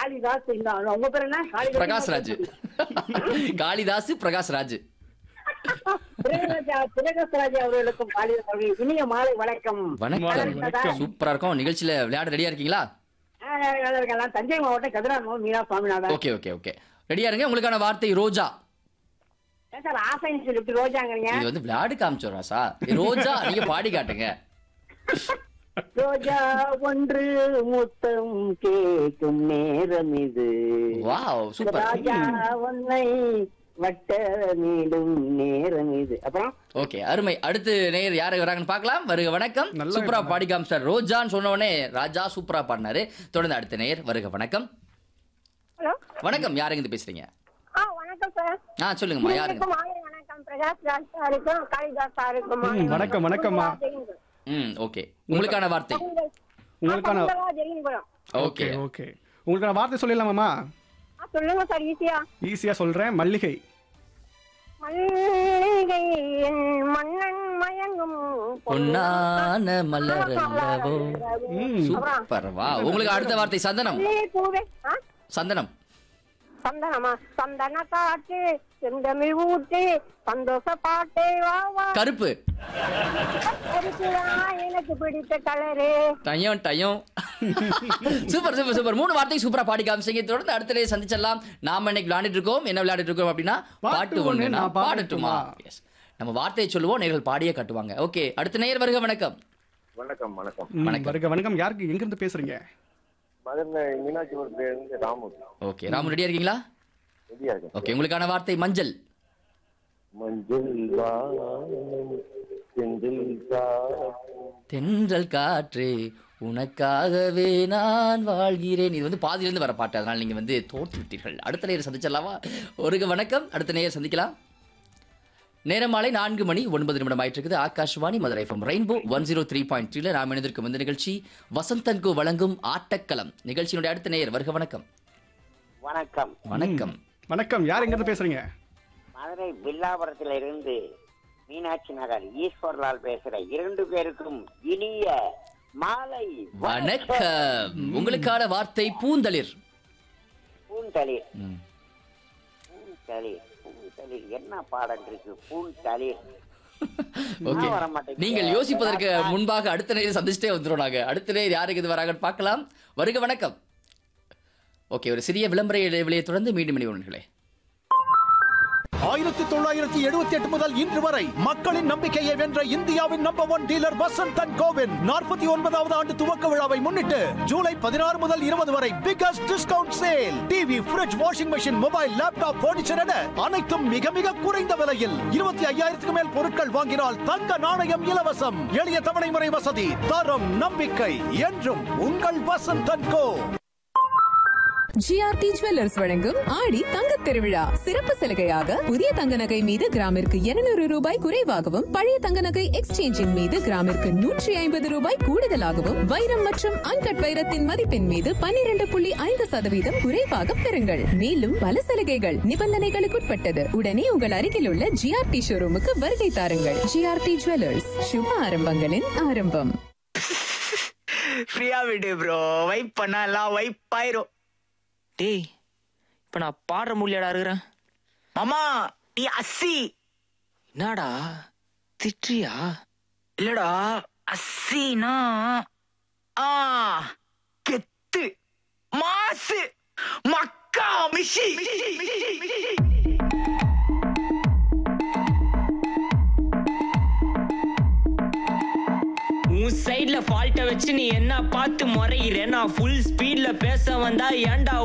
காளிதாஸ் இந்த உங்க பேர் என்ன காளிதாஸ் பிரகாஷ் ராஜ் காளிதாஸ் பிரகாஷ் ராஜ் பிரகாஷ் பிரகாஷ் ராஜ் அவர்களுக்கும் காளிதாஸ் அவர்களுக்கு இனிய மாலை வணக்கம் வணக்கம் வணக்கம். சூப்பரா இருக்கும் நிகழ்ச்சியில விளையாட ரெடியா இருக்கீங்களா ஆ, நல்லா இருக்கலாம். தஞ்சை மாவட்டம் Kathiramam Meena Swaminathan okay okay okay ரெடியா இருங்க உங்களுக்கான வார்த்தை ரோஜா ஏன் சார் ஆசைன்னு சொல்லிட்டு ரோஜாங்கிறீங்க இது வந்து விளையாடு காமிச்சோம் ராசா ரோஜா நீங்க பாடி காட்டுங்க ரோஜா ஒன்று முத்தம் கேட்கும் நேரம் இது வாவ் சூப்பர் ராஜா உன்னை வட்டமிடும் நேரம் இது அப்புறம் ஓகே அருமை அடுத்து நேயர் யாரு வராங்கன்னு பார்க்கலாம் வருக வணக்கம் நல்லா சூப்பரா இருக்கு. பாடி காமிச்சார் ரோஜான்னு சொன்ன உடனே ராஜா சூப்பரா பாடினாரு தொடர்ந்து அடுத்த நேயர் வருக வணக்கம் ஹலோ வணக்கம் யாருங்க இது பேசுறீங்க ஆ வணக்கம் சார் ஆ சொல்லுங்கம்மா யாருங்க வணக்கம் மாலை வணக்கம் பிரகாஷ் ராஜ் சாருக்கும் காளிதாஸ் சாருக்கும் மாலை ம், வணக்கம், வணக்கம்மா. ம் ஓகே உங்களுக்கான வார்த்தை உங்களுக்கான ஜெரிங்குளம் ஓகே ஓகே ஓகே உங்களுக்கான வார்த்தை சொல்லிடலாமாம்மா ஆ சொல்லுங்க சார் ஈஸியா ஈஸியா சொல்றேன் மல்லிகை மல்லிகை என் மன்னன் மயங்கும் பொன்னான மலர் அல்லவோ ம் சூப்பர் வா உங்களுக்கு அடுத்த வார்த்தை சந்தனம் மல்லிகை பூவே ஆ சந்தனம் சந்தனமா சந்தன காற்று செந்தமிழ் ஊற்று சந்தோஷ பாட்டே வா வா கருப்பு கருப்புதான் எனக்கு பிடித்த colour time time super super super மூணு வார்த்தை சூப்பரா பாடி காமிச்சீங்க தொடர்ந்து அடுத்த நேரம் சந்திச்சிடலாம் நாம இன்னைக்கு விளையாடிட்டு இருக்கோம் என்ன விளையாடிட்டு இருக்கோம் அப்படின்னா பாட்டு பாட்டு ஒண்ணு ஒண்ணு, நான் நான் பாடட்டுமா பாடட்டுமா? எஸ் நம்ம வார்த்தையை சொல்லுவோம் நேர்கள் பாடியே கட்டுவாங்க ஓகே அடுத்த நேயர் வருக வணக்கம் வணக்கம் வணக்கம் ம், வணக்கம். வருக வணக்கம் யாருக்கு எங்க இருந்து பேசுறீங்க மதுரை மீனாட்சிபுரத்துலேருந்து ராமு ஓகே ராமு ரெடியா இருக்கீங்களா ரெடியா இருக்கேன் ஓகே உங்களுக்கான வார்த்தை மஞ்சள் மஞ்சள் வானம் செந்தில் காற்றும் தென்றல் காற்றே உனக்காகவே நான் வாழ்கிறேன் இது வந்து பாதியிலிருந்து வர பாட்டு அதனால நீங்க வந்து தோற்று விட்டீர்கள் அடுத்த நேரம் சந்திச்சிடலாமா ஒரு வணக்கம் அடுத்த நேரம் சந்திக்கலாம் நேரம் மாலை நான்கு மணி ஒன்பது நிமிடம் ஆயிட்டு இருக்குது Akashvani Madurai FM rainbow one zero three point த்ரீல நாம் இணைந்திருக்கும் இந்த நிகழ்ச்சி வசந்தன்கு வழங்கும் ஆட்டக்களம் நிகழ்ச்சியினுடைய அடுத்த நேயர் வருக வணக்கம் வணக்கம் வணக்கம் வணக்கம் யார் எங்க இருந்து பேசுறீங்க மதுரை வில்லாபுரத்துல இருந்து மீனாட்சி நகர் ஈஸ்வர்லால் பேசுற இரண்டு பேருக்கும் இனிய மாலை வணக்கம் உங்களுக்கான வார்த்தை பூந்தளிர் பூந்தளிர் ம். பூந்தளிர் பூந்தளிர் என்ன பாடம் இருக்கு பூந்தளிர் ஓகே வர மாட்டேங்குது. நீங்கள் யோசிப்பதற்கு முன்பாக அடுத்த நேரம் சந்திச்சுட்டே வந்துடும் நாங்க அடுத்த நேரம் யாருக்கு இது வராங்கன்னு பார்க்கலாம் வருக வணக்கம் ஓகே ஒரு சிறிய விளம்பர இடைவெளியை தொடர்ந்து மீண்டும் இணைவர்களே ஆயிரத்தி தொள்ளாயிரத்தி எழுபத்தி எட்டு முதல் இன்று வரை மக்களின் நம்பிக்கையை வென்ற இந்தியாவின் number one dealer Vasanth and கோவின் நாற்பத்தி ஒன்பதாவது ஆண்டு துவக்க விழாவை முன்னிட்டு ஜூலை பதினாறு முதல் இருபது வரை biggest discount sale TV fridge washing machine mobile laptop furniture என அனைத்தும் மிக மிக குறைந்த விலையில் இருபத்தி ஐயாயிரத்துக்கு மேல் பொருட்கள் வாங்கினால் தங்க நாணயம் இலவசம் எளிய தவணை முறை வசதி தரம் நம்பிக்கை என்றும் உங்கள் Vasanth and Co GRT jewellers வழங்கும் ஆடி தங்கத் திருவிழா சிறப்பு சலுகையாக புதிய தங்க நகை மீது கிராமிற்கு 200 ரூபாய் குறைவாகவும் பழைய தங்க நகை எக்ஸ்சேஞ்சின் மீது கிராமிற்கு நூற்றி ஐம்பது ரூபாய் கூடுதலாகவும் வைரம் மற்றும் அன்கட் வைரத்தின் மதிப்பின் மீது 12.5% புள்ளி ஐந்து சதவீதம் குறைவாக பெறுங்கள் மேலும் பல சலுகைகள் நிபந்தனைகளுக்குட்பட்டது உடனே உங்கள் அருகில் உள்ள ஜிஆர்டி ஷோரூமுக்கு வருகை தாருங்கள் ஜிஆர்டி ஜுவல்லர்ஸ் சுப ஆரம்பங்களின் ஆரம்பம் ஃப்ரீயா விடு ப்ரோ வைப் பண்ணா எல்லாம் வைப் ஆயிரும் டேய் இப்ப நான் பாடுற முடியாடா இருக்கிறேன் மாமா நீ அஸ்ஸி என்னடா திட்றியா இல்லடா அஸ்ஸினா ஆ கெத்து மாசு மக்கா மிஷி உன் சைடுல ஃபால்ட்ட வச்சு நீ என்ன பார்த்து முறையிற நான் ஃபுல் ஸ்பீட்ல பேச வந்தா ஏன்டா